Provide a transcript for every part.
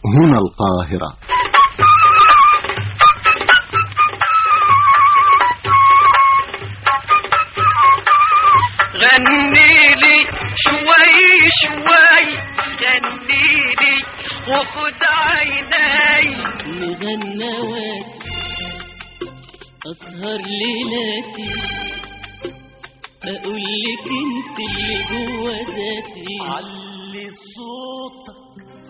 هنا القاهرة غني لي شوي شوي غني لي وخد عيني مغنوات أسهر ليلاتي أقول لك أنت اللي جوا ذاتي علي صوتك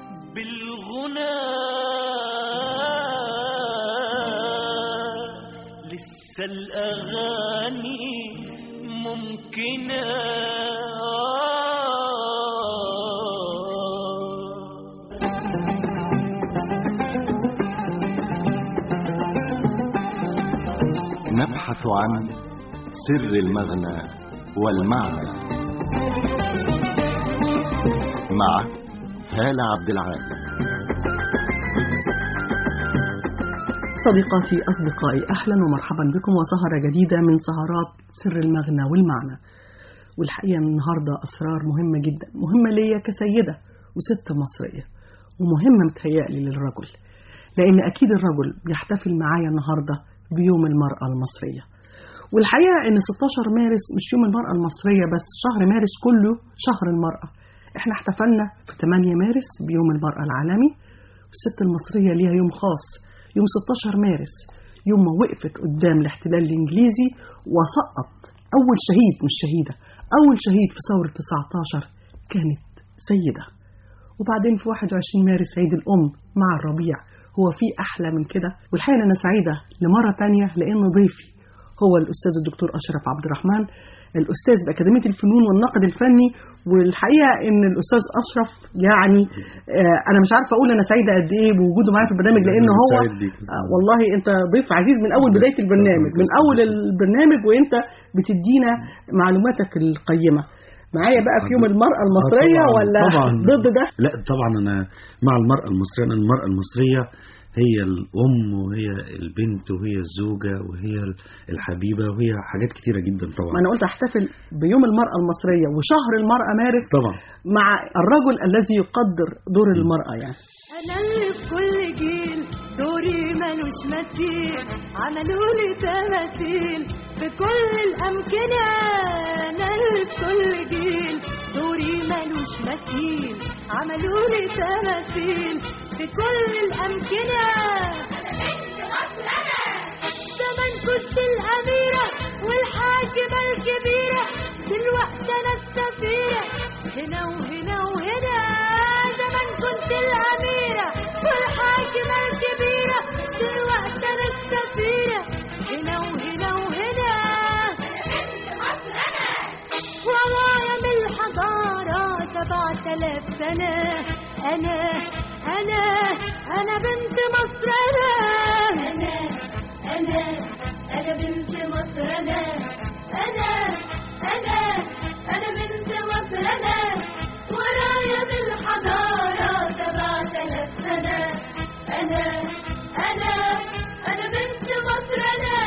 بالغنى لسه الأغاني ممكنة نبحث عن سر المغنى والمعنى مع هالة عبد العال صديقاتي أصدقائي أهلا ومرحبا بكم وسهرة جديدة من سهرات سر المغنى والمعنى والحقيقة من النهاردة أسرار مهمة جدا مهمة ليا كسيدة وست مصرية ومهمة متهيألي للرجل لأن أكيد الرجل بيحتفل معايا النهاردة بيوم المرأة المصرية والحقيقة إن 16 مارس مش يوم المرأة المصرية بس شهر مارس كله شهر المرأة احنا احتفلنا في 8 مارس بيوم المرأة العالمي والست المصرية ليها يوم خاص يوم 16 مارس يوم ما وقفت قدام الاحتلال الإنجليزي وسقط أول شهيد مش شهيدة أول شهيد في ثورة 19 كانت سيدة وبعدين في 21 مارس عيد الأم مع الربيع هو في أحلى من كده والحقيقة أنا سعيدة لمرة تانية لأن ضيفي هو الأستاذ الدكتور أشرف عبد الرحمن الأستاذ بأكاديمية الفنون والنقد الفني والحقيقة إن الأستاذ أشرف يعني آه أنا مش عارفة أقول أنا سعيدة قد إيه بوجوده معايا في البرنامج لأن هو آه والله أنت ضيف عزيز من أول بداية البرنامج من أول البرنامج وأنت بتدينا معلوماتك القيمة معايا بقى في يوم المرأة المصرية طبعاً ولا طبعاً ضد ده؟ لا طبعا انا مع المرأة المصرية أنا المرأة المصرية هي الأم وهي البنت وهي الزوجة وهي الحبيبة وهي حاجات كتيرة جدا طبعا ما أنا قلت أحتفل بيوم المرأة المصرية وشهر المرأة مارس طبعا مع الرجل الذي يقدر دور المرأة يعني انا اللي في كل جيل دوري ملوش مثيل عملوا لي تماثيل في كل الامكنه انا اللي في كل جيل دوري ملوش مثيل عملوا لي تماثيل في كل الامكنه زمان كنت الاميره والحاكمه الكبيره دلوقتي انا السفيره هنا وهنا وهنا زمان كنت الأميرة والحاكمة الكبيرة دلوقتي أنا السفيرة هنا وهنا وهنا ورايا من الحضارة سبعة آلاف سنة أنا أنا أنا بنت مصر أنا أنا أنا أنا بنت مصر أنا أنا أنا أنا بنت مصر أنا ورايا بالحضارة سبعة آلاف سنة أنا أنا أنا بنت مصر أنا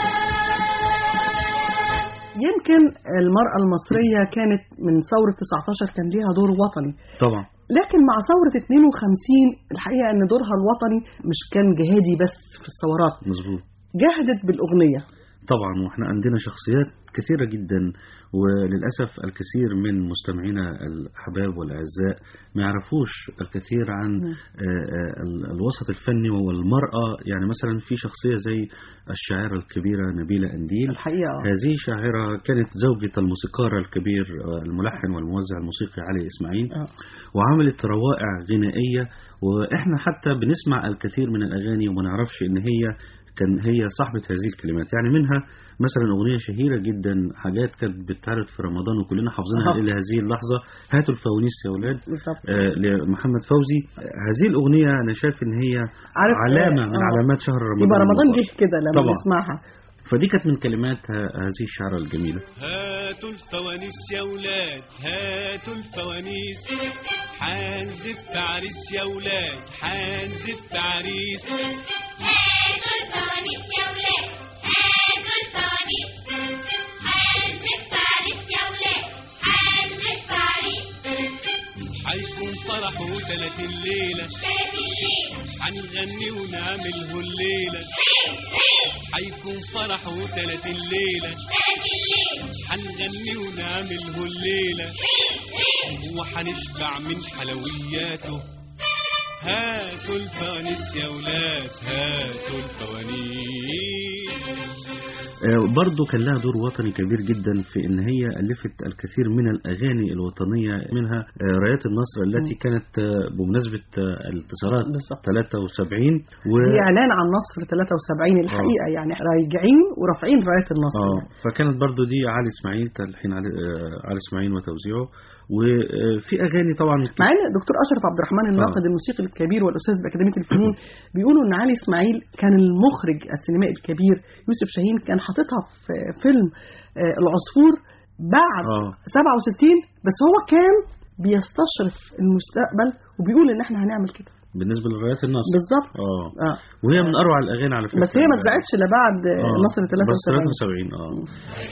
يمكن المرأة المصرية كانت من ثورة 19 كان ليها دور وطني طبعا لكن مع ثورة 52 الحقيقة أن دورها الوطني مش كان جهادي بس في الثورات مظبوط جاهدت بالأغنية طبعا واحنا عندنا شخصيات كثيرة جدا وللأسف الكثير من مستمعينا الأحباب والأعزاء ما يعرفوش الكثير عن مم. آه، آه، ال- الوسط الفني والمرأة يعني مثلا في شخصية زي الشاعرة الكبيرة نبيلة أنديل الحقيقة هذه شاعرة كانت زوجة الموسيقار الكبير آه، الملحن والموزع الموسيقي علي إسماعيل آه. وعملت روائع غنائية وإحنا حتى بنسمع الكثير من الأغاني وما نعرفش إن هي كان هي صاحبة هذه الكلمات يعني منها مثلا أغنية شهيرة جدا حاجات كانت بتتعرض في رمضان وكلنا حافظينها أها. إلى هذه اللحظة هاتوا الفوانيس يا أولاد بالظبط آه، لمحمد فوزي آه، هذه الأغنية أنا شايف إن هي عارف علامة من آه. علامات شهر رمضان يبقى رمضان المبارك. جه كده لما طبعا. نسمعها فدي كانت من كلمات ه- هذه الشعرة الجميلة هاتوا الفوانيس يا ولاد هاتوا الفوانيس حنزف تعريس يا ولاد حنزف تعريس هاتوا الفوانيس يا ولاد هاتوا الفوانيس حنزف تعريس يا ولاد حنزف تعريس حيكون فرح وثلاثين ليلة تلات الليل هنغني ونعمله الليلة هيكون فرح وتلات الليلة هنغني ونعمله الليلة وهنشبع من حلوياته هاتوا الفوانيس يا ولاد هاتوا الفوانيس آه، برضو كان لها دور وطني كبير جدا في ان هي الفت الكثير من الاغاني الوطنيه منها آه، رايات النصر التي كانت آه، بمناسبه آه، الانتصارات بالظبط. 73 و دي اعلان عن نصر 73 الحقيقه يعني راجعين ورافعين رايه النصر اه فكانت برضو دي علي اسماعيل تلحين علي, آه، علي اسماعيل وتوزيعه وفي اغاني طبعا مع ان دكتور اشرف عبد الرحمن الناقد الموسيقي الكبير والاستاذ باكاديميه الفنون بيقولوا ان علي اسماعيل كان المخرج السينمائي الكبير يوسف شاهين كان حاططها في فيلم آه، العصفور بعد اه 67 بس هو كان بيستشرف المستقبل وبيقول ان احنا هنعمل كده بالنسبه لرايات النصر بالظبط اه اه وهي من اروع الاغاني على فكره بس هي ما اتذاعتش الا بعد آه، آه، نصر بس 73 73 اه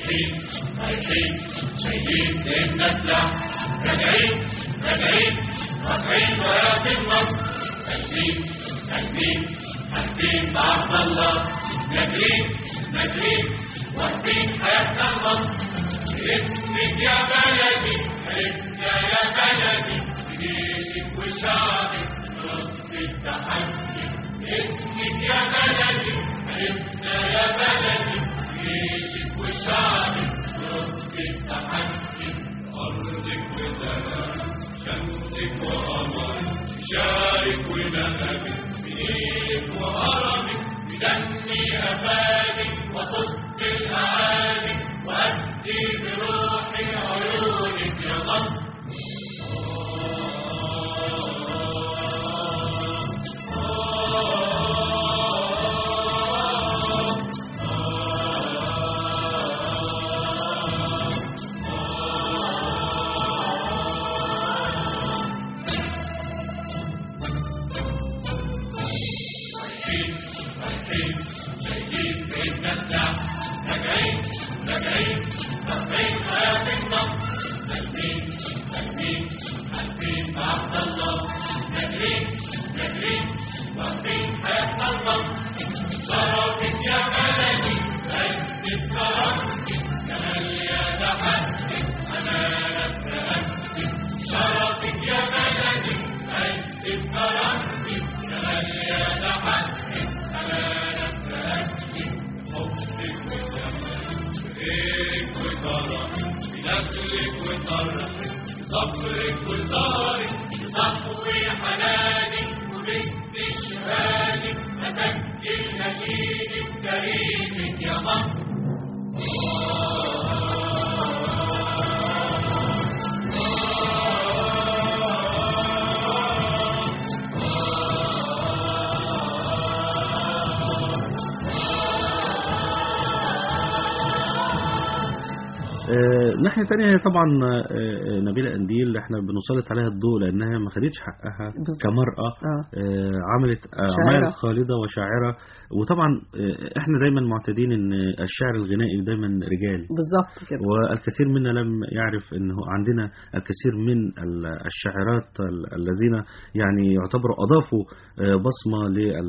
آه، ناحية تانية هي طبعا آه، آه، نبيلة قنديل احنا بنسلط عليها الضوء لأنها ما خدتش حقها بالظبط. كمرأة اه آه، عملت آه، شاعرة. أعمال خالدة وشاعرة وطبعا آه، احنا دايما معتادين ان الشعر الغنائي دايما رجال بالظبط كده والكثير منا لم يعرف انه عندنا الكثير من ال- الشاعرات ال- الذين يعني يعتبروا اضافوا آه، بصمه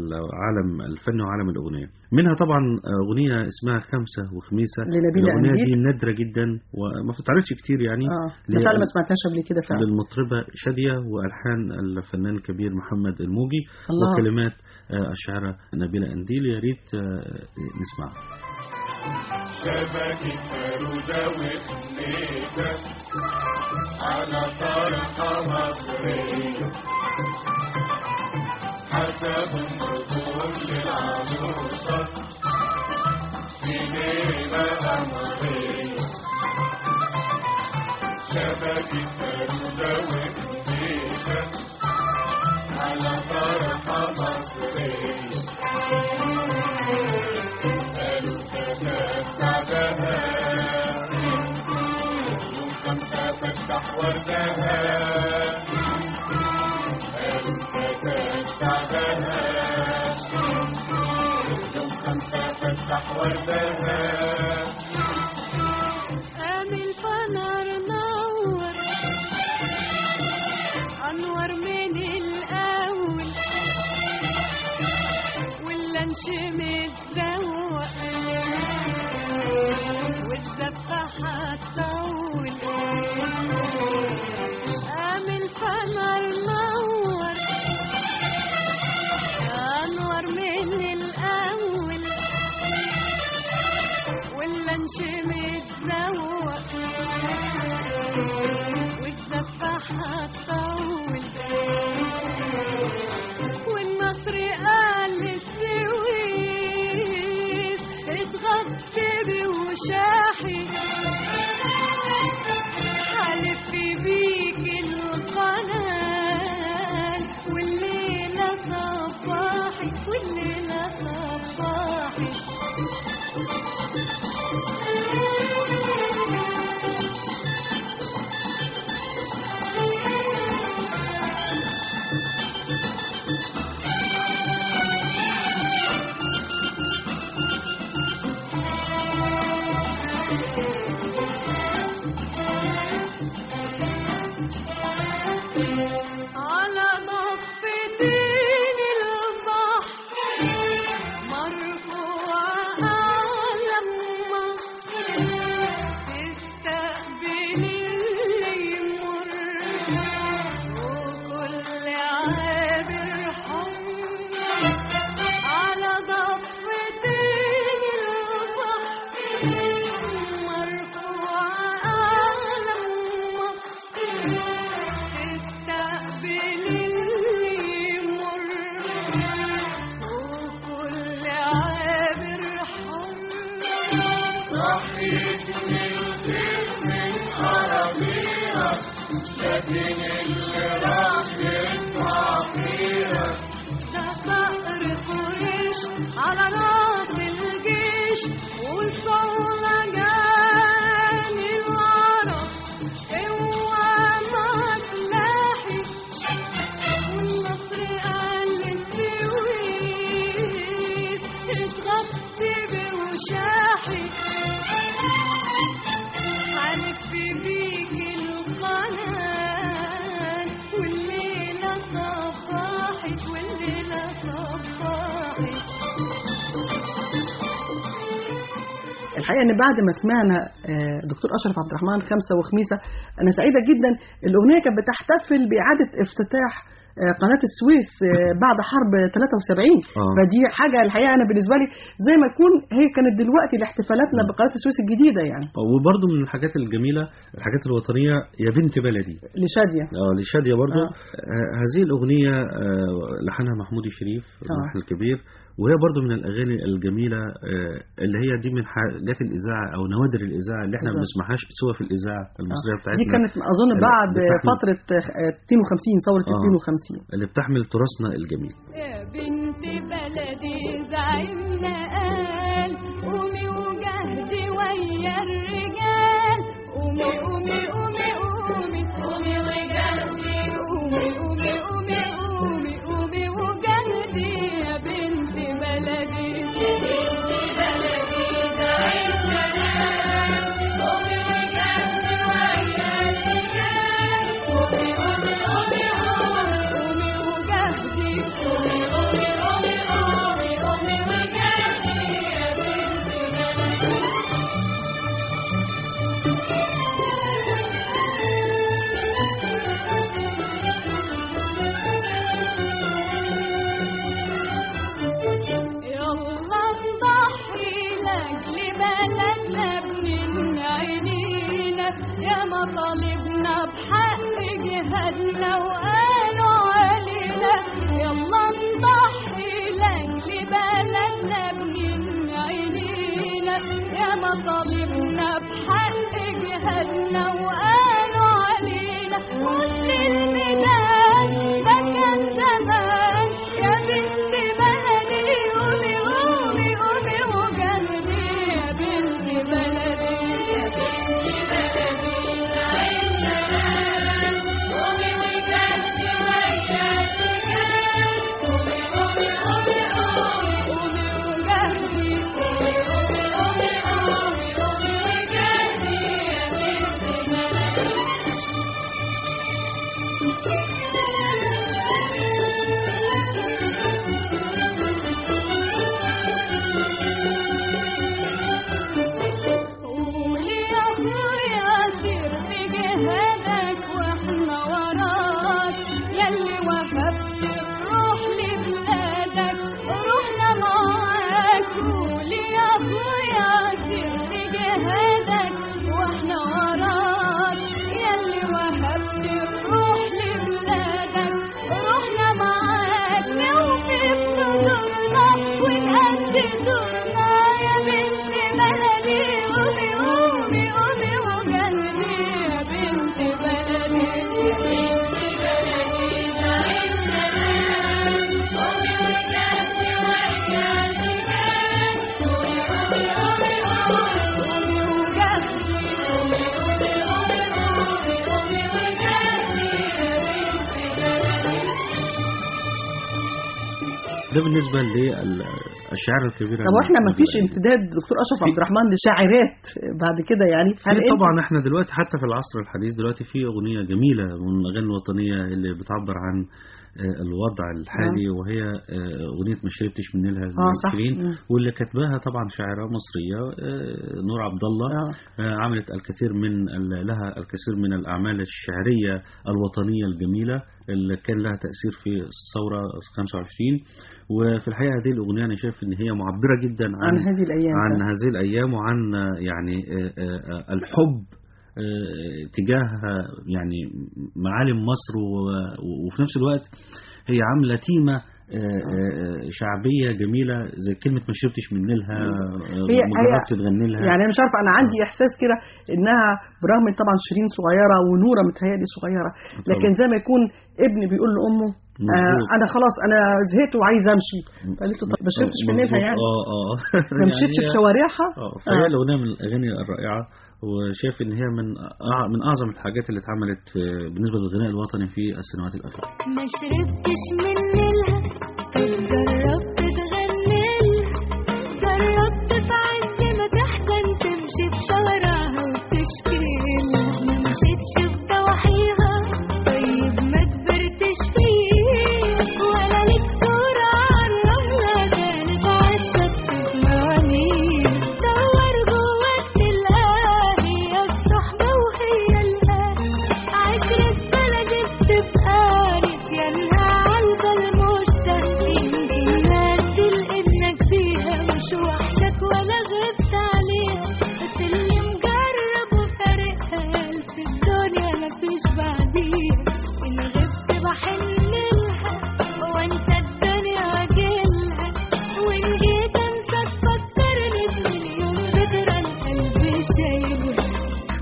للعالم الفن وعالم الاغنيه. منها طبعا اغنيه اسمها خمسه وخميسه لنبيلة الاغنيه قنديل. دي نادره جدا وما بتتعرضش كتير يعني اه ليه؟ بالفعل ما سمعتهاش قبل كده فعلا للمطربه شاديه والحان الفنان الكبير محمد الموجي الله. وكلمات آه، الشاعره نبيله قنديل يا ريت آه، نسمعها. شبكة فرودة وخميسة على طريقة مصرية حسب النجوم للعروسة في ليلة قمرية شبكة فرودة وخميسة على طريقة مصرية قالوا كذاب سعدها يوم خمسة فتح وردها قالوا كذاب سعدها يوم خمسة فتح وردها قام الفنار نور أنور من الأول اللانش متزوق والسفاحة تطول قام الفنر نور أنور من الأول واللانش متزوق والسفاحة تطول والنصر قال للسويس اتغطي بوشاحي حلف بيك القنال والليلة صباحي والليلة صباحي على ضفتين البحر مرفوعة على مصر تستقبل اللي يمر وكل عابر حر على ضفتين البحر مرفوعة على مصر تستقبل اللي يمر وكل عابر حر صحيتني الخير من أراضيها لكن اللي راح يدفع فيها ده صقر قريش على راس الجيش والصولة جاني العرب اوعى ما تلاحي والنصر قال للسويس اتغطي بوشاحي حلف بيك القناة والليلة صباحي والليلة صباحي الحقيقه ان بعد ما سمعنا آه، دكتور اشرف عبد الرحمن خمسه وخميسه انا سعيده جدا الاغنيه كانت بتحتفل باعاده افتتاح آه، قناه السويس آه، بعد حرب 73 آه. فدي حاجه الحقيقه انا بالنسبه لي زي ما يكون هي كانت دلوقتي لاحتفالاتنا بقناه السويس الجديده يعني وبرضه من الحاجات الجميلة الحاجات الوطنية يا بنت بلدي لشاديه اه لشادية برضه آه. آه. هذه الأغنية آه لحنها محمود الشريف اللحن الكبير وهي برضه من الأغاني الجميلة آه اللي هي دي من حاجات الإذاعة أو نوادر الإذاعة اللي احنا ما بالظبط. بنسمعهاش سوى في الإذاعة المصرية بتاعتنا دي كانت اظن اللي بعد بتحمل- فتره آه، 52 ثوره آه. 52 اللي بتحمل تراثنا الجميل يا بنت بلدي زعيمنا قال قومي وجهدي ويا الرجال قومي قومي قومي قومي قومي وجهدي قومي قومي قومي قومي قومي وجهدي يا بنت بلدي يا بنت بلدي زعيمنا قال قومي وجهدي ويا الرجال قومي قومي قومي قومي وجهدي قومي قومي قومي قومي قومي وجهدي يا بنت بلدي يلا نضحي لاجل بلدنا بنين عينينا يا مطالبنا بحق جهادنا وقالوا علينا يلا نضحي لاجل بلدنا بنين عينينا يا مطالبنا بحق جهادنا وقالوا علينا مش للميدان ده كان زمان يا بنت بلدي قومي قومي قومي وجنبي يا بنت بلدي يا بنت بلدي زعلنا قومي وجنبي ده بالنسبة للشعر الكبيرة طب واحنا ما فيش امتداد دكتور اشرف عبد الرحمن لشاعرات بعد كده يعني هل في انت- طبعا احنا دلوقتي حتى في العصر الحديث دلوقتي في اغنيه جميله من الاغاني الوطنيه اللي بتعبر عن آه، الوضع الحالي وهي آه، اغنيه ما شربتش من نيلها اه صح للمسكرين مم. واللي كتبها طبعا شاعره مصريه آه، نور عبد الله اه آه، عملت الكثير من ال- لها الكثير من الاعمال الشعريه الوطنيه الجميله اللي كان لها تاثير في الثوره 25 وفي الحقيقه هذه الاغنيه انا شايف ان هي معبره جدا عن هذه الايام عن فعلا. هذه الأيام وعن آه، يعني آه، آه، آه، الحب آه، تجاه آه، يعني معالم مصر و- وفي نفس الوقت هي عاملة تيمة آه، آه، شعبية جميلة زي كلمة ما شربتش من نيلها آه، هي- ما هي- جربت تغني لها يعني انا مش عارفه انا عندي احساس كده انها برغم إن طبعا شيرين صغيره ونوره متهيألي صغيره لكن زي ما يكون ابن بيقول لامه آه مظبوط. انا خلاص انا زهقت وعايز امشي قالت له طب ما شربتش من نيلها مظبوط. يعني اه اه ما مشيتش يعني في هي- شوارعها اه فهي الأغنية من الأغاني الرائعة وشايف إن هي من أع- من أعظم الحاجات اللي اتعملت آه، بالنسبة للغناء الوطني في السنوات الأخيرة ما شربتش من نيلها طب جربت تغني جربت في عز ما تحزن تمشي في شوارعها وتشكي لها ما مشيتش في ضواحيها طيب ما كبرتش فيه ولا ليك صورة عالرملة جانب عالشط بموانيه دور جواك تلقاها هي الصحبة وهي الأهل عشرة بلدي بتبقى نسيانها عالبال مش سهل يمكن نازل انك فيها مش وحشك ولا غبت عليها بس اللي مجرب وفارقها في الدنيا مفيش بعديها ان غبت بحن لها وانسى الدنيا واجيلها وان جيت انسى تفكرني بمليون ذكرى القلب شايلها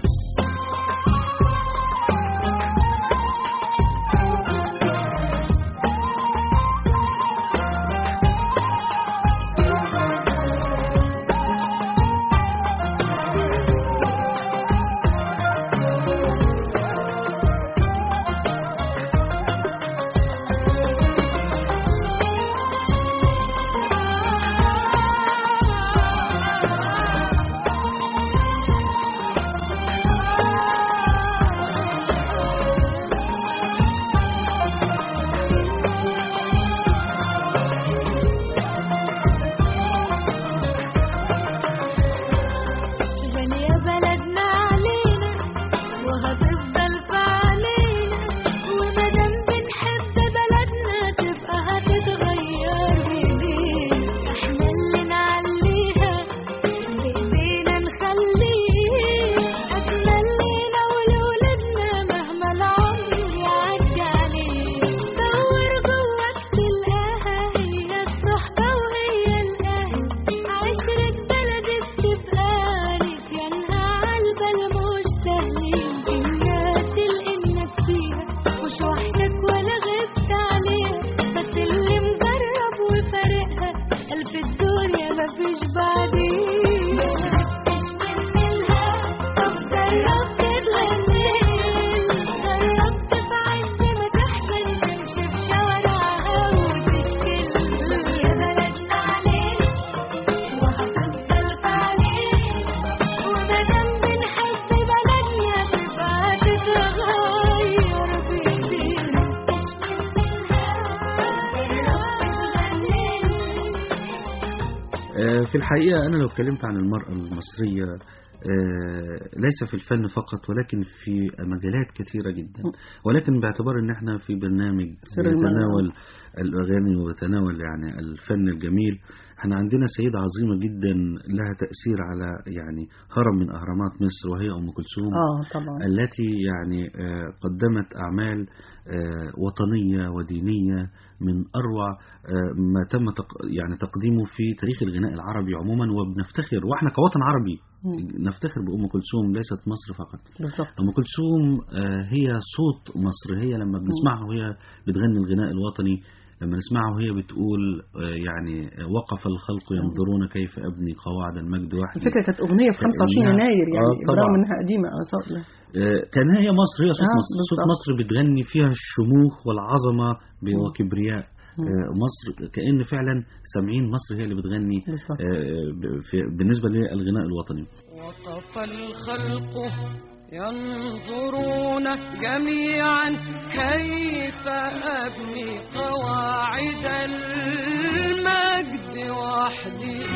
غالية بلدنا علينا وهتفضل في علينا ومادام بنحب بلدنا تبقى هتتغير بإيدينا احنا اللي نعليها بإيدينا نخليها أجمل لينا ولولادنا مهما العمر يعدي عليه دور جواك تلقاها هي الصحبة وهي الأهل عشرة بلدي بتبقى نسيانها عالبال مش سهل يمكن نازل انك فيها مش وحشك ولا غبت عليها بس اللي مجرب وفارقها ألف الدنيا مفيش بعدين ما شربتش من نيلها طب جربت تغني جربت في عز ما تحزن تمشي في شوارعها وتشكي يا بلدنا علينا وهتفضل في علينا ومادام بنحب بلدنا تبقى تتغير بإيدينا آه، في الحقيقة أنا لو اتكلمت عن المرأة المصرية آه، ليس في الفن فقط ولكن في مجالات كثيرة جدا ولكن باعتبار ان احنا في برنامج سر المرأة. يتناول الأغاني ويتناول يعني الفن الجميل احنا عندنا سيدة عظيمة جدا لها تأثير على يعني هرم من أهرامات مصر وهي أم كلثوم اه طبعا التي يعني آه، قدمت أعمال آه، وطنية ودينية من أروع آه، ما تم تق- يعني تقديمه في تاريخ الغناء العربي عموما وبنفتخر وإحنا كوطن عربي مم. نفتخر بأم كلثوم ليست مصر فقط بالظبط أم كلثوم آه، هي صوت مصر هي لما بنسمعها وهي بتغني الغناء الوطني لما نسمعها وهي بتقول آه، يعني آه، وقف الخلق ينظرون كيف أبني قواعد المجد وحدي الفكره كانت اغنيه في 25 إنها- يناير يعني آه، طبعاً. برغم انها قديمه آه، صوت لا. آه، كان هي مصر هي صوت آه، مصر صوت بالظبط. مصر بتغني فيها الشموخ والعظمة ب- وكبرياء آه، مصر كأن فعلا سامعين مصر هي اللي بتغني بالظبط. آه، ب- في- بالنسبة للغناء الوطني وقف الخلق ينظرون جميعا كيف أبني قواعد المجد وحدي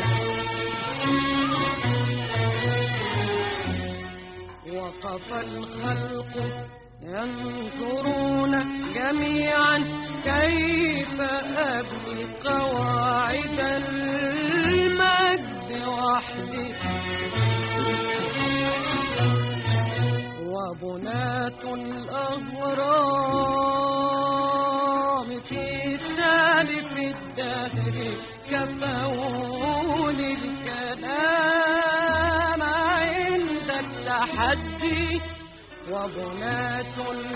وقف الخلق ينظرون جميعا كيف أبني قواعد المجد وحدي وبنات الأهرام في سالف الدهر كفوني الكلام عند التحدي وبنات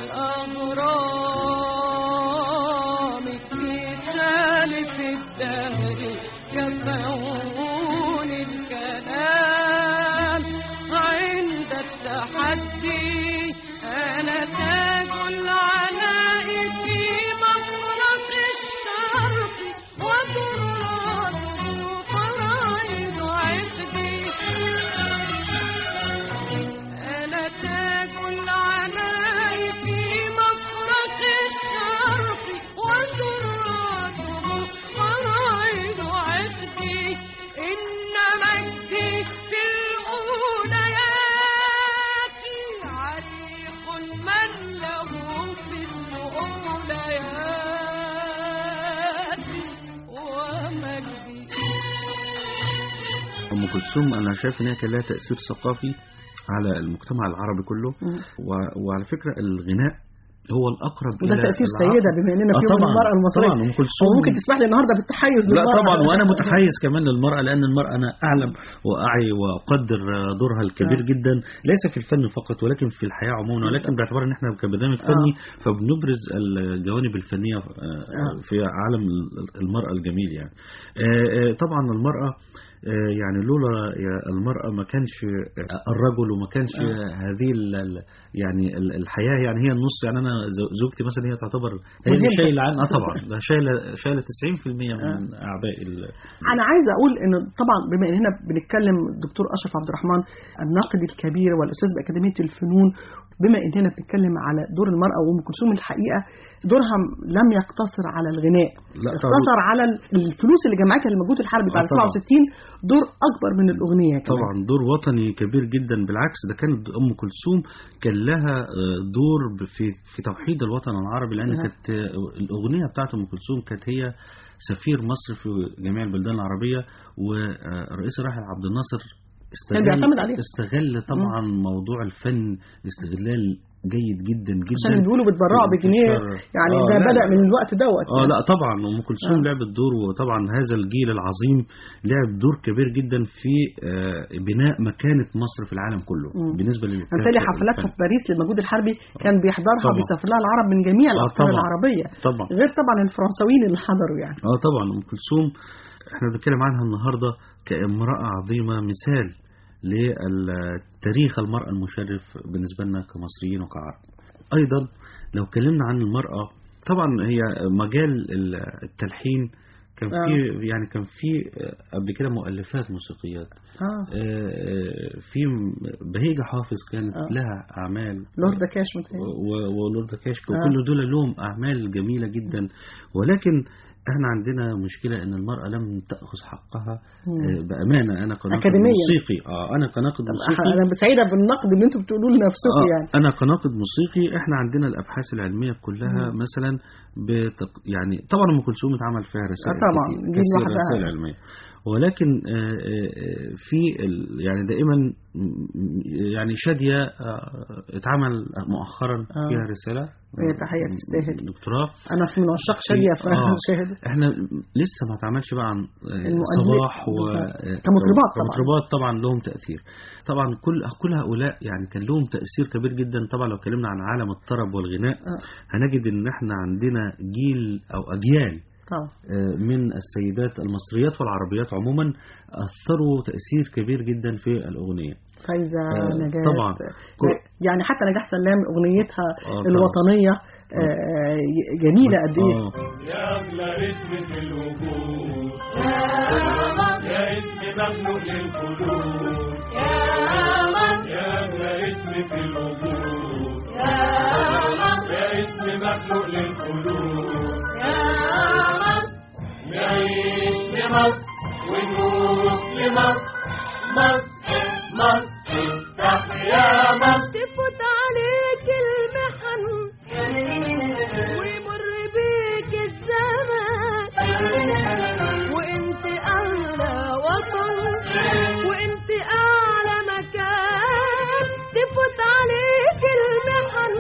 الأهرام في سالف الدهر كفوني الكلام عند التحدي أنا تاج العلاء في مفرق الشرق وتراثه فرائض عقدي أنا تاج العلاء في مفرق الشرق وتراثه فرائض عقدي إن مجدي في الأوليات عريق من له في الأوليات ومجدي أم كلثوم أنا شايف إن هي كان لها تأثير ثقافي على المجتمع العربي كله و... وعلى فكرة الغناء هو الأقرب وده إلى تأثير العقل. سيدة بما إننا آه في يوم طبعا المرأة المصرية طبعا أم كلثوم وممكن تسمح لي النهارده بالتحيز لا للمرأة طبعا وانا متحيز كمان للمراه لان المراه انا اعلم واعي واقدر دورها الكبير آه. جدا ليس في الفن فقط ولكن في الحياه عموما ولكن باعتبار ان احنا كبرنامج فني فبنبرز الجوانب الفنيه آه، آه. في عالم المراه الجميل يعني آه، آه، طبعا المراه آه، يعني لولا يا- المرأة ما كانش الرجل وما كانش هذه ال- ال- يعني ال- الحياة يعني هي النص يعني أنا زو- زوجتي مثلا هي تعتبر هي اللي مهمة. شايلة عن آه طبعا ده شايلة شايلة 90% من أعباء ال- انا عايزه اقول ان طبعا بما ان هنا بنتكلم الدكتور اشرف عبد الرحمن الناقد الكبير والاستاذ باكاديميه الفنون بما اننا بنتكلم على دور المراه وام كلثوم الحقيقه دورها لم يقتصر على الغناء لا اقتصر على الفلوس اللي جمعتها المجهود الحربي بعد آه طبعاً. 67 دور اكبر من الاغنيه كمان طبعا دور وطني كبير جدا بالعكس ده كانت ام كلثوم كان لها آه، دور ب- في في توحيد الوطن العربي لان نعم. كانت آه، الاغنيه بتاعت ام كلثوم كانت هي سفير مصر في جميع البلدان العربيه والرئيس الراحل عبد الناصر كان بيعتمد عليها. استغل طبعا موضوع الفن استغلال جيد جدا جدا عشان اللي بيقولوا بتبرعوا بجنيه انتشار- يعني آه، ده لا، بدا لا. من الوقت دوت اه يعني. لا طبعا ام كلثوم آه. لعبت دور وطبعا هذا الجيل العظيم لعب دور كبير جدا في آه، بناء مكانه مصر في العالم كله مم. بالنسبه لل بالتالي حفلاتها في باريس للمجهود الحربي كان بيحضرها طبعا. بيسافر لها العرب من جميع آه، الاقطار طبعا. العربيه طبعا غير طبعا الفرنساويين اللي حضروا يعني اه طبعا ام كلثوم احنا بنتكلم عنها النهارده كامراه عظيمه مثال للتاريخ المراه المشرف بالنسبه لنا كمصريين وكعرب ايضا لو اتكلمنا عن المراه طبعا هي مجال ال- التلحين كان آه. في يعني كان في قبل كده مؤلفات موسيقيات اه آه، في بهيجة حافظ كانت آه. لها أعمال لورد كاش متهيألي. و- ولورد كاشك آه. وكل دول لهم أعمال جميلة جدا ولكن احنا عندنا مشكلة ان المرأة لم تأخذ حقها مم. آه، بأمانة انا كناقد أكاديمياً. موسيقي اه انا كناقد موسيقي انا سعيده بالنقد اللي انتم بتقولوه لنفسكم آه يعني انا كناقد موسيقي احنا عندنا الابحاث العلميه كلها مم. مثلا بتق... يعني طبعا ام كلثوم اتعمل فيها رسائل آه طبعاً، كتير- دي كثير لوحدها. رسائل علميه ولكن آه، آه، آه، في ال- يعني دائما م- يعني شاديه آه، اتعمل مؤخرا آه. فيها رساله هي تحية تستاهل. دكتوراه انا من عشاق شاديه آه. فشاهد احنا لسه ما اتعملش بقى عن آه، المؤلف- صباح و بالظبط. آه، كمطربات طبعاً. كمطربات طبعا لهم تاثير طبعا كل كل هؤلاء يعني كان لهم تاثير كبير جدا طبعا لو اتكلمنا عن عالم الطرب والغناء آه. هنجد ان احنا عندنا جيل او اجيال طبعا آه، من السيدات المصريات والعربيات عموما اثروا تاثير كبير جدا في الاغنيه فايزه آه، نجاة طبعا. ن- يعني حتى نجاح سلام اغنيتها طبعاً. الوطنيه آه، جميله قد ايه آه. يا أغلى اسم في الوجود يا اسم مخلوق للقلوب يا أغلى اسم في الوجود يا اسم مخلوق للقلوب نعيش لمصر ونموت لمصر مصر مصر تحيا مصر تفوت عليك المحن ويمر بيك الزمان وانت اعلى وطن وانت اعلى مكان تفوت عليك المحن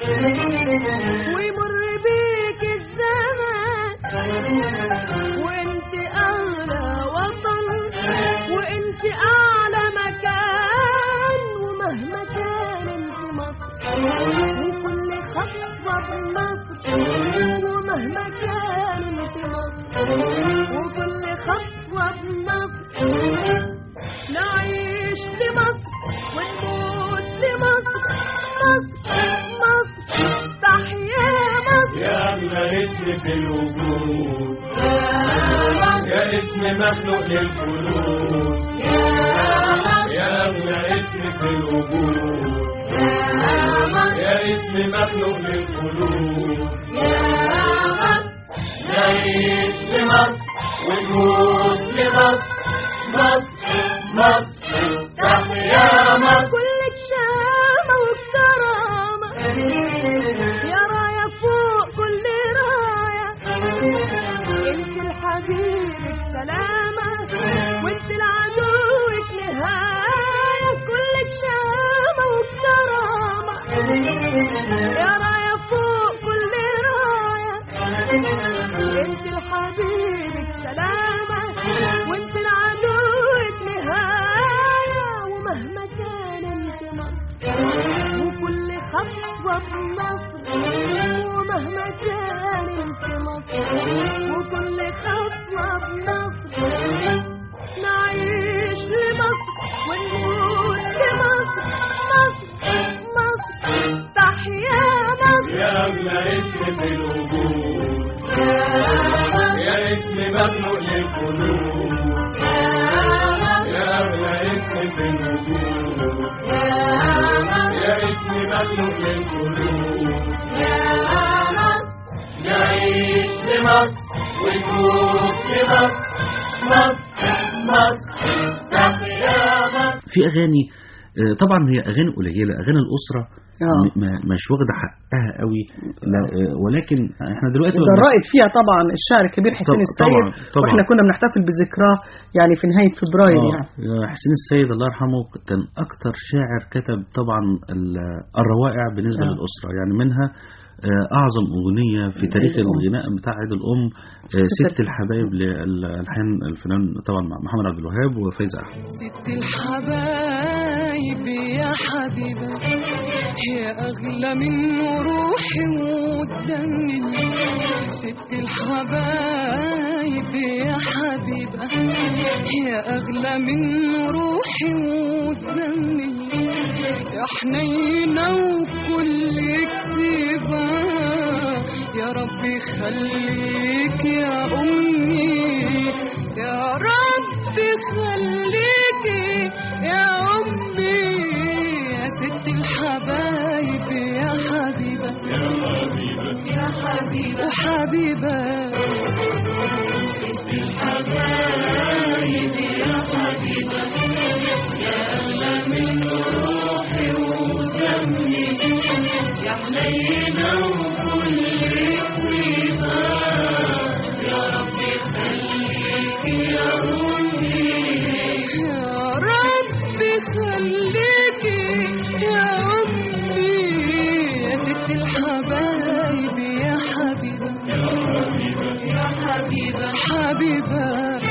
ويمر بيك الزمان وانت اعلى وطن وانت اعلى مكان ومهما كان انت مصر وكل خطوه بمصر ومهما كان انت مصر وكل خطوه بمصر نعيش لمصر ونموت لمصر مصر مصر تحيا مصر يا أغلى اسم في الوجود يا اسم مخلوق للقلوب يا أغلى اسم في الوجود يا اسم مخلوق للقلوب نعيش لمصر ونموت لمصر مصر مصر تحيا مصر كلك شامة وكرامة يا راية فوق كل راية انت الحبيب السلامة وانت العدوك نهاية كلك شامة وكرامة يا راية فوق كل راية انت الحبيب السلامة وانت العدوك نهاية ومهما كان انت مصر وكل خطوة بمصر ومهما كان انت مصر وكل خطوة بمصر نعيش لمصر ونموت لمصر مصر مصر تحيا مصر يا أغلى اسم في الوجود يا اسم مخلوق للقلوب يا أغلى اسم في الوجود يا اسم مخلوق للقلوب نعيش لمصر ونموت لمصر مصر مصر تحيا مصر في اغاني آه، طبعا هي اغاني قليله اغاني الاسره آه. م- ما- مش واخده حقها قوي لا آه، ولكن احنا دلوقتي وده الرائد فيها طبعا الشاعر الكبير حسين طب- السيد طبعاً، طبعاً. واحنا كنا بنحتفل بذكراه يعني في نهايه فبراير آه، يعني آه، حسين السيد الله يرحمه كان اكتر شاعر كتب طبعا ال- الروائع بالنسبه آه. للاسره يعني منها آه، اعظم اغنيه في تاريخ عيد الأم. الغناء بتاع عيد الام آه، ست ست الحبايب للحان الفنان طبعا محمد عبد الوهاب وفايز احمد ست الحبايب يا حبيبة يا أغلى من روحي ودمي ست الحبايب يا حبيبة يا أغلى من روحي ودمي يا حنينة وكل كتيبة يا رب خليك يا أمي يا رب خليك يا أمي يا ست الحبايب يا حبيبة يا حبيبة وحبيبة ست الحبايب يا حبيبة يا أغلى من روحي ودمي يا حنينة وكل طيبة يا رب خليك يا أمي يا رب خليك يا أمي يا ست الحبايب يا حبيبة يا حبيبة حبيبة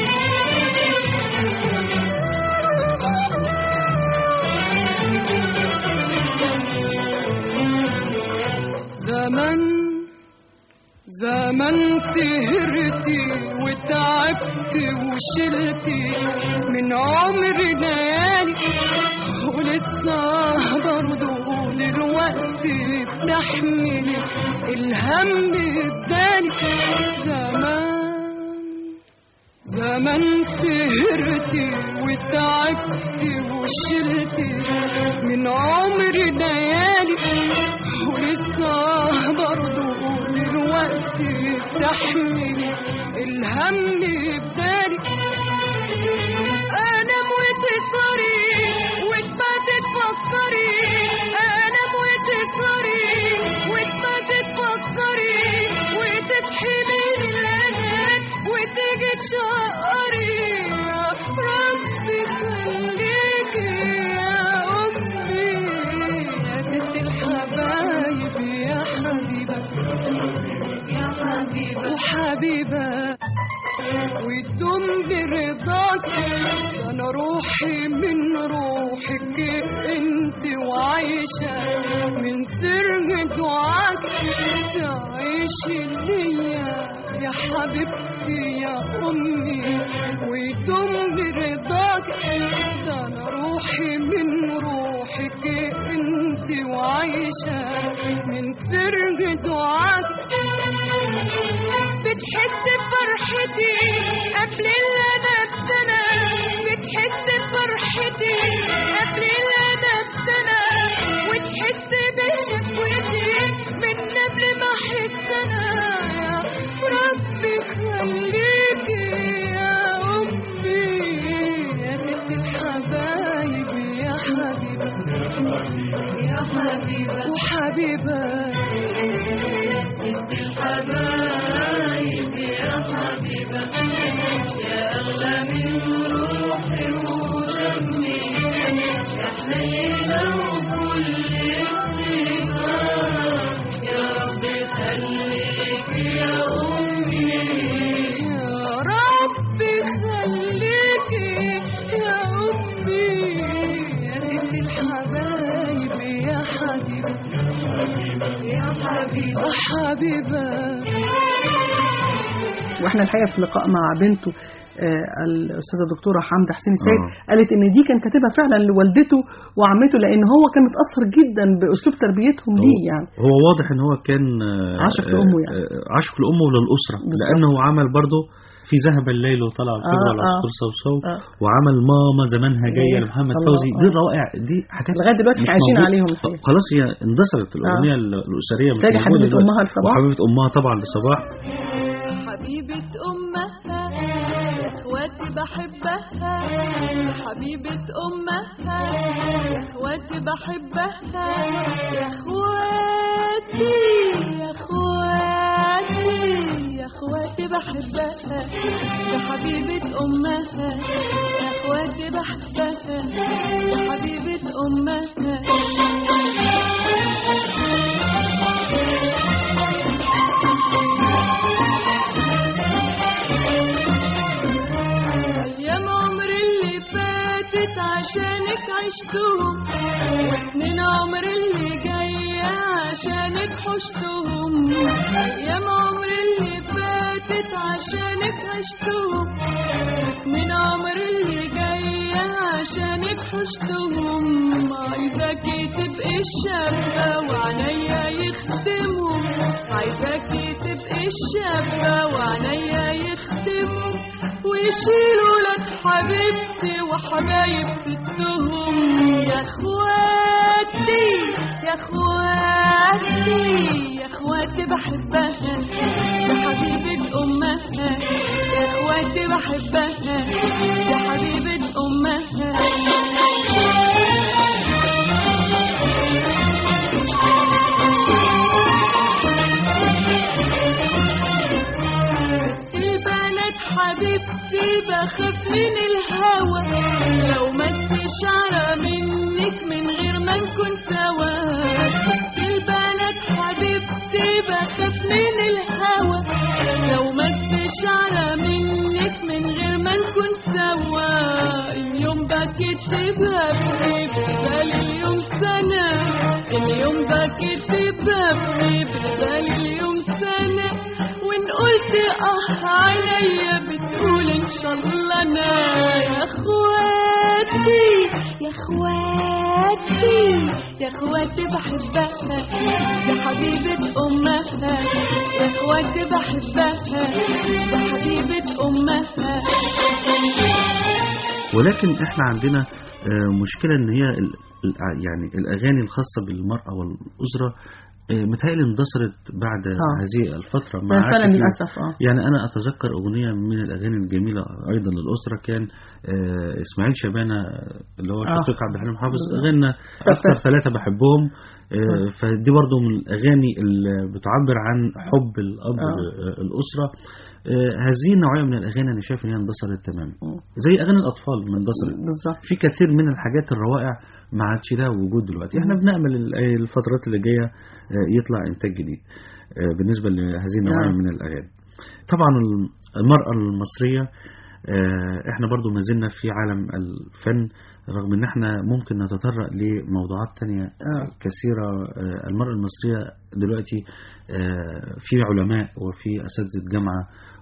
زمن زمن سهرتي وتعبت وشلتي من عمر ليالي ولسه برضو ودلوقتي بتحملي الهم التاني زمان زمان سهرتي وتعبتي وشلتي من عمري ليالي ولسه برضه دلوقتي تحملي الهم بدالي انا وتسهري وتبات تفكري انا وتسهري وتبات تفكري وتصحي من الانام وتيجي تشقري يا ربي خليكي يا امي يا ست الحبايب يا حبيبه يا حبيبه وحبيبه وتدوم برضاك انا روحي من روحك انت وعايشه من سر دعاك تعيشي ليا يا حبيبتي يا امي وتدوم برضاك ده انا روحي من روحك انت وعايشه من سر دعاك بتحس بفرحتي قبل اللي انا بسنة بتحس بفرحتي قبل اللي انا بسنة وتحس بشكوتي من قبل ما احس انا يا ربي خليكي يا امي يا ست الحبايب يا حبيبه يا حبيبه وحبيبه ست الحبايب يا حبيبة يا أغلى من روحي ودمي يا حنينة وكل طيبة يا رب خليك يا أمي يا رب خليك يا أمي يا ست الحبايب يا حبيبة يا حبيبة حبيبة واحنا الحقيقه في لقاء مع بنته آه، الاستاذه الدكتوره حمده حسين السيد آه. قالت ان دي كان كاتبها فعلا لوالدته وعمته لان هو كان متاثر جدا باسلوب تربيتهم ليه يعني هو واضح ان هو كان آه، عاشق آه، لأمه يعني. آه، عاشق لامه وللاسره بالظبط. لانه عمل برضه في ذهب الليل وطلع الفجر آه، على آه. عصفور صوصو آه. وعمل ماما زمانها جايه الله، لمحمد الله، فوزي دي آه. روائع دي حاجات لغايه دلوقتي مش احنا عايشين موجودة. عليهم الحقيقة. خلاص هي اندثرت الاغنيه الاسريه مش تاني موجودة حبيبة دلوقتي. أمها لصباح. وحبيبه امها طبعا لصباح حبيبة أمها يا إخواتي بحبها حبيبة أمها يا إخواتي بحبها يا إخواتي يا إخواتي يا إخواتي بحبها يا حبيبة أمها يا إخواتي بحبها يا حبيبة أمها أيام عمري اللي فاتت عشانك عشتهم وسنين عمري اللي جاية عشانك حشتهم أيام عمري اللي فاتت عشانك عشتهم وسنين عمري اللي جاية عشانك حشتهم عايزاكي تبقي الشابة وعليا يخدمهم عايزاكي تبقي الشابة وعليا يخدمهم ويشيلوا لك حبيبتي وحبايب ستهم يا اخواتي يا اخواتي يا اخواتي بحبها يا حبيبة امها يا اخواتي بحبها يا حبيبة امها البنات حبيبتي بخاف من الهوى لو مس شعرة منك من غير ما نكون سوا البنات حبيبتي بخاف من الهوى لو مس شعرة منك من غير ما نكون سوا اليوم بكيت بهبني بدل اليوم سنة اليوم بكيت بهبني بدل اليوم سنة وان قلت اه عينيا بتقول ان شاء الله انا يا اخواتي يا اخواتي حياتي يا اخواتي بحبها يا حبيبة امها يا اخواتي بحبها يا حبيبة امها ولكن احنا عندنا آه، مشكلة ان هي ال- ال- يعني الاغاني الخاصة بالمرأة والاسرة آه، متهيألي اندثرت بعد آه. هذه الفترة ده فعلا كتير. للاسف اه يعني أنا أتذكر أغنية من الأغاني الجميلة أيضا للأسرة كان آه، إسماعيل شبانة اللي هو آه. شقيق عبد الحليم حافظ بالظبط. غنى أكثر ثلاثة بحبهم آه، فدي برضو من الأغاني اللي بتعبر عن حب الأب آه. الأسرة آه، هذه النوعية من الأغاني أنا شايف إن هي اندثرت تماما مم. زي أغاني الأطفال ما اندثرت بالظبط في كثير من الحاجات الروائع ما عادش لها وجود دلوقتي احنا بنأمل ال- الفترات اللي جاية آه، يطلع إنتاج جديد آه، بالنسبة لهذه النوعية نعم. من الأغاني طبعا الم- المرأة المصرية آه، احنا برضو ما زلنا في عالم الفن رغم ان احنا ممكن نتطرق لموضوعات تانية آه. كثيرة آه، المرأة المصرية دلوقتي آه، في علماء وفي أساتذة جامعة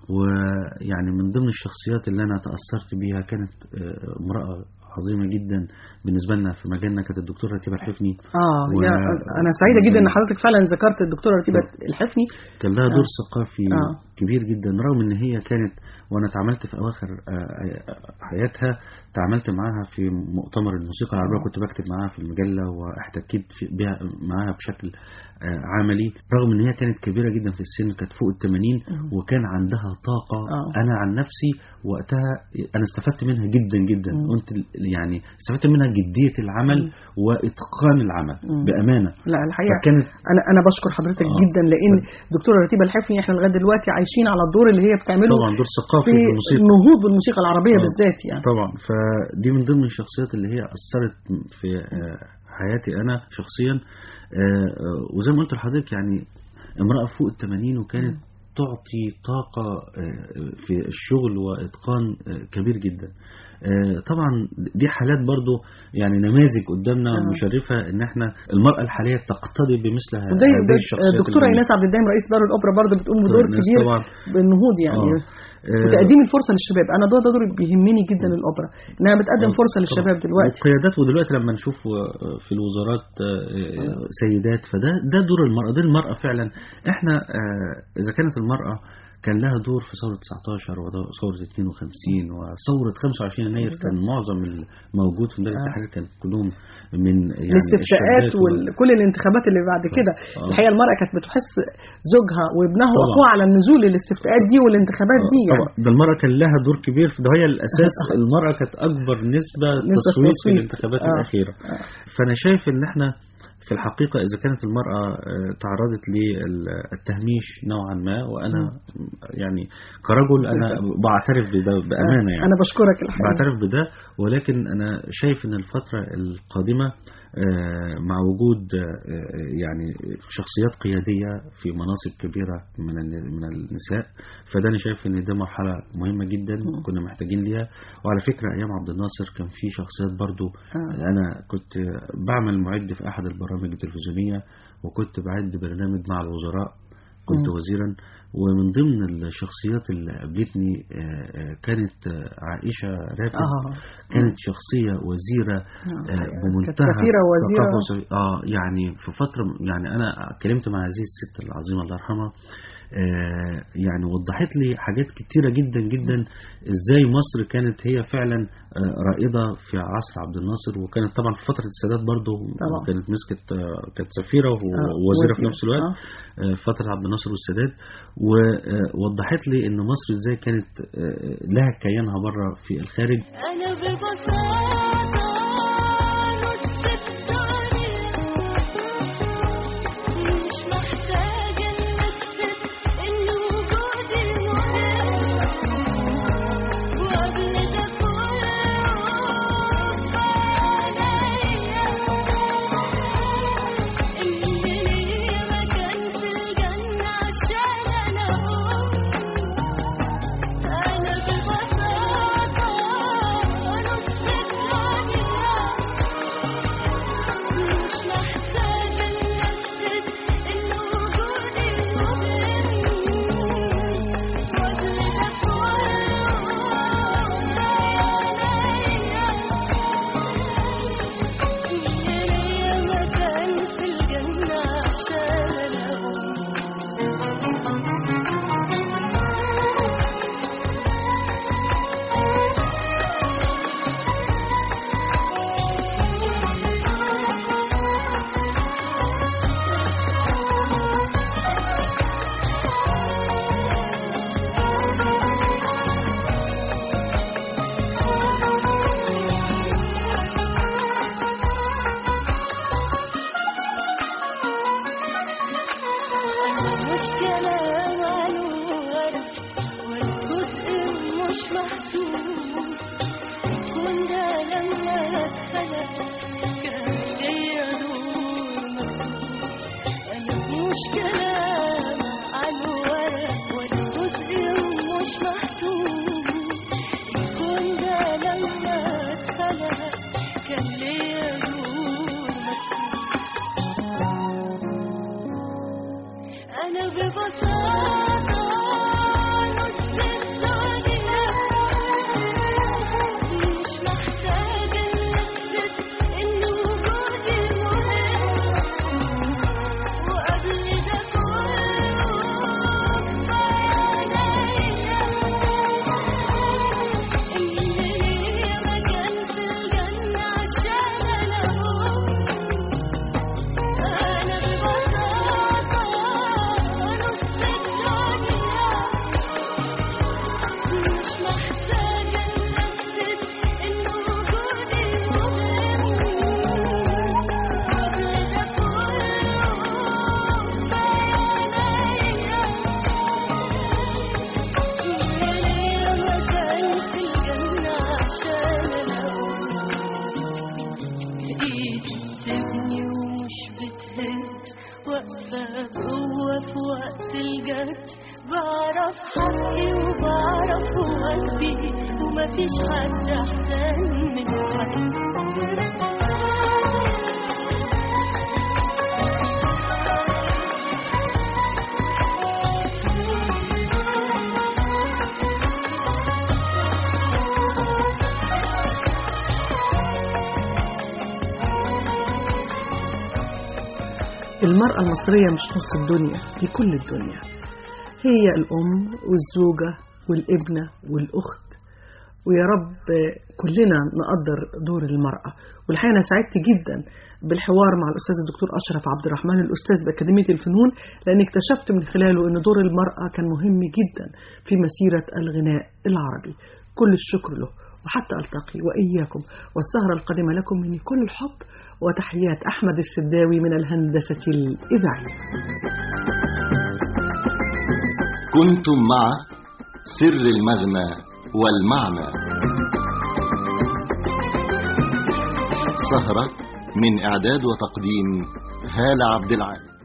ويعني من ضمن الشخصيات اللي أنا تأثرت بيها كانت آه، امرأة عظيمة جدا بالنسبة لنا في مجالنا كانت الدكتورة رتيبة الحفني اه و- يا انا سعيده جدا ان حضرتك فعلا ذكرت الدكتوره رتيبه الحفني كان لها دور آه. ثقافي آه. كبير جدا رغم ان هي كانت وانا اتعاملت في اواخر آه، آه، حياتها تعاملت معاها في مؤتمر الموسيقى العربيه كنت بكتب معاها في المجله واحتكيت في- بها معاها بشكل آه، عملي رغم ان هي كانت كبيره جدا في السن كانت فوق ال 80 وكان عندها طاقه آه. انا عن نفسي وقتها انا استفدت منها جدا جدا مم. قلت يعني استفدت منها جديه العمل واتقان العمل مم. بامانه لا الحقيقه فكانت انا انا بشكر حضرتك آه. جدا لان دكتوره رتيبه الحفني احنا لغايه دلوقتي عايشين على الدور اللي هي بتعمله طبعا دور ثقافي في في الموسيقى النهوض بالموسيقى العربيه آه. بالذات يعني طبعا فدي من ضمن الشخصيات اللي هي أثرت في آه، حياتي أنا شخصيا آه، آه، وزي ما قلت لحضرتك يعني امرأة فوق الثمانين وكانت تعطي طاقة آه، في الشغل وإتقان آه، كبير جدا آه، طبعا دي حالات برضو يعني نماذج قدامنا آه. مشرفة ان احنا المرأة الحالية تقتدي بمثل ه- وده هذه ده- الشخصيات الدكتوره الجميلة. ايناس عبد الدايم رئيس دار الاوبرا برضه بتقوم بدور الناس كبير طبعا بالنهوض يعني آه. آه، وتقديم الفرصه للشباب انا ده ده دور بيهمني جدا الاوبرا انها بتقدم آه، فرصه للشباب طبعاً. دلوقتي والقيادات ودلوقتي لما نشوف آه، في الوزارات آه، آه، سيدات فده ده دور المرأة دي المرأة فعلا احنا آه، إذا كانت المرأة كان لها دور في ثورة 19 وثورة 52 وثورة 25 يناير كان معظم الموجود في ميدان التحرير كان كلهم من يعني الاستفتاءات الشابات وال- وكل الانتخابات اللي بعد كده آه. الحقيقه المراه كانت بتحس زوجها وابنها طبعاً. واخوها على النزول للاستفتاءات دي والانتخابات دي يعني طبعا ده المرأة كان لها دور كبير في ده هي الأساس المرأة كانت أكبر نسبة نسبة تصويت في تصويت. الانتخابات آه. الأخيرة فأنا شايف إن إحنا في الحقيقة إذا كانت المرأة آه، تعرضت للتهميش نوعا ما وأنا يعني كرجل أنا بعترف بده بأمانة يعني انا بشكرك الحقيقه بعترف بده ولكن أنا شايف إن الفترة القادمة آه، مع وجود آه، يعني شخصيات قيادية في مناصب كبيرة من الن- من النساء فده أنا شايف إن دي مرحلة مهمة جدا كنا محتاجين ليها وعلى فكرة أيام عبد الناصر كان في شخصيات برضو آه. أنا كنت بعمل معد في أحد البرامج التلفزيونية وكنت بعد برنامج مع الوزراء كنت مم. وزيرا ومن ضمن الشخصيات اللي قابلتني آه، آه، كانت آه، عائشة رافد اه كانت شخصية وزيرة آه. آه، كانت بمنتهى سفيرة ووزيرة. الثقافة والس- اه يعني في فترة يعني أنا اتكلمت مع هذه الست العظيمة الله يرحمها آه يعني وضحت لي حاجات كتيرة جدا جدا ازاي مصر كانت هي فعلا آه رائدة في عصر عبد الناصر وكانت طبعا في فترة السادات برضو طبعا. كانت مسكت آه كانت سفيرة و- آه، ووزيرة في وزيرة. نفس الوقت آه. آه، فترة عبد الناصر والسادات ووضحت لي ان مصر ازاي كانت آه، لها كيانها بره في الخارج أنا ببساطة نص الدنيا مش محتاجة نمثل إن وجودي مهم وقبل ده كله عليا إن ليا مكان في الجنة عشان أنا أقوم أنا ببساطة نص الدنيا مش محسوب كون ده لما اتخلق كان ليا دور مكتوب أنا مش كلام على الورق ولا جزء مش محسوب الكون ده لما اتخلق كان ليا دور مكتوب أنا ببساطة نص الدنيا مش محتاجة أثبت إن وجودي مهم وقبل ده كله كفاية عليا إن ليا مكان في الجنة عشان أنا هو أنا ببساطة نص الدنيا مش محتاجة أثبت إن وجودي مهم قبل ده كله كفاية عليا إن ليا مكان في الجنة عشان أنا إيدي تبني ومش بتهد واقفة جوه في وقت الجد بعرف حقي وبعرف وقتي ومفيش حد أحسن من حد المرأة المصرية مش نص الدنيا دي كل الدنيا هي الأم والزوجة والابنة والأخت ويا رب كلنا نقدر دور المرأة والحقيقة أنا سعدت جدا بالحوار مع الأستاذ الدكتور أشرف عبد الرحمن الأستاذ بأكاديمية الفنون لأن اكتشفت من خلاله أن دور المرأة كان مهم جدا في مسيرة الغناء العربي كل الشكر له وحتى ألتقي وإياكم والسهرة القادمة لكم مني كل الحب وتحيات أحمد السداوي من الهندسة الإذاعية كنتم مع سر المغنى والمعنى سهرة من إعداد وتقديم هالة عبد العال